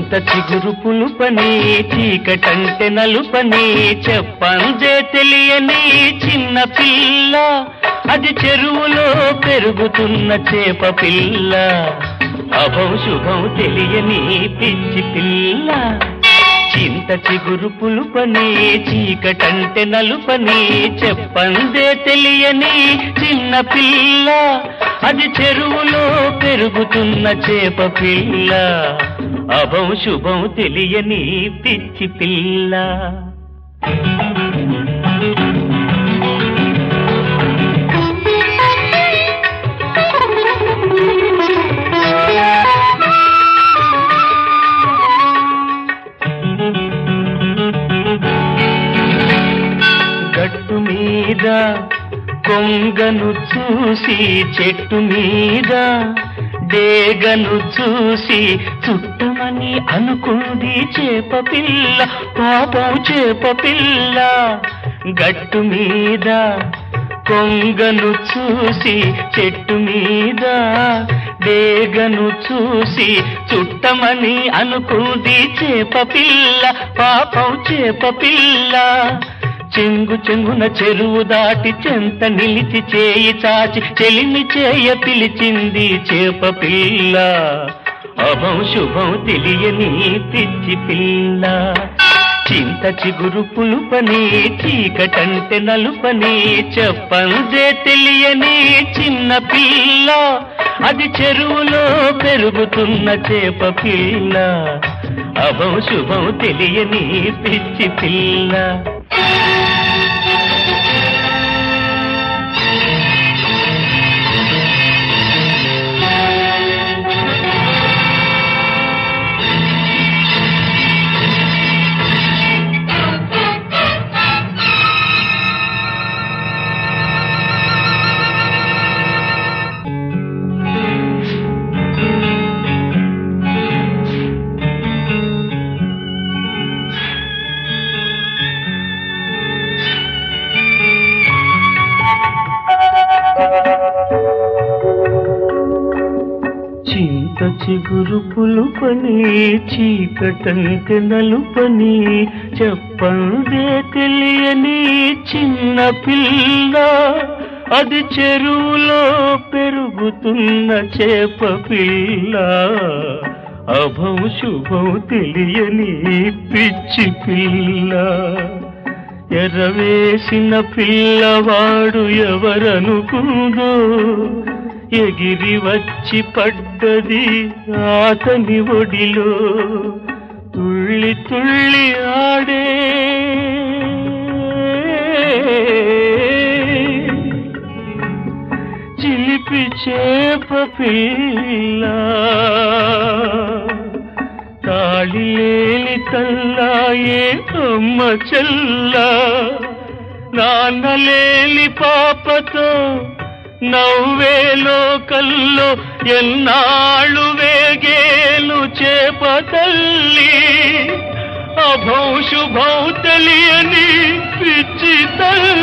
చింత చిగురు పులుపని చీకటంటే నలుపని చెప్పందే తెలియని చిన్న పిల్ల అది చెరువులో పెరుగుతున్న చేప పిల్ల అభం శుభం తెలియని పిచ్చి పిల్ల చింత చిగురు పులుపని చీకటంటే నలుపని చెప్పందే తెలియని చిన్న పిల్ల అది చెరువులో పెరుగుతున్న చేప పిల్ల అభం శుభం తెలియని పిచ్చి పిల్ల గట్టు మీద కొంగను చూసి చెట్టు మీద డేగను చూసి చుట్టమని అనుకుంది చేప పిల్ల పాపం చేప పిల్ల గట్టు మీద కొంగను చూసి చెట్టు మీద డేగను చూసి చుట్టమని అనుకుంది చేప పిల్ల పాపం చేప పిల్ల చెంగు చెంగున చెరువు దాటి చెంత నిలిచి చేయి చాచి చెలిమి చేయ పిలిచింది చేప పిల్ల అభం శుభం తెలియని పిచ్చి పిల్ల చింత చిగురు పులుపని చీకటంటే నలుపని చెప్పందే తెలియని చిన్న పిల్ల అది చెరువులో పెరుగుతున్న చేప పిల్ల అభం శుభం తెలియని పిచ్చి పిల్ల చింత చిగురు పులుపని చీకటంటే నలుపని చెప్పందే తెలియని చిన్న పిల్ల అది చెరువులో పెరుగుతున్న చేప పిల్ల అభం శుభం తెలియని పిచ్చి పిల్ల ఎర్రవేసిన పిల్లవాడు ఎవరనుకుందో ఎగిరి వచ్చి పడ్డది అతని ఒడిలో తుళ్ళి తుళ్ళి ఆడే చిలిపి చేప పిల్ల తాళి లేని తల్లాయే అమ్మ చెల్ల నాన్నలేని పాపతో నవ్వేలో కల్లో ఎన్నాళ్ళు వేగేలు చేప తల్లి అభౌ శుభౌ తెలియని పిచ్చి తల్లి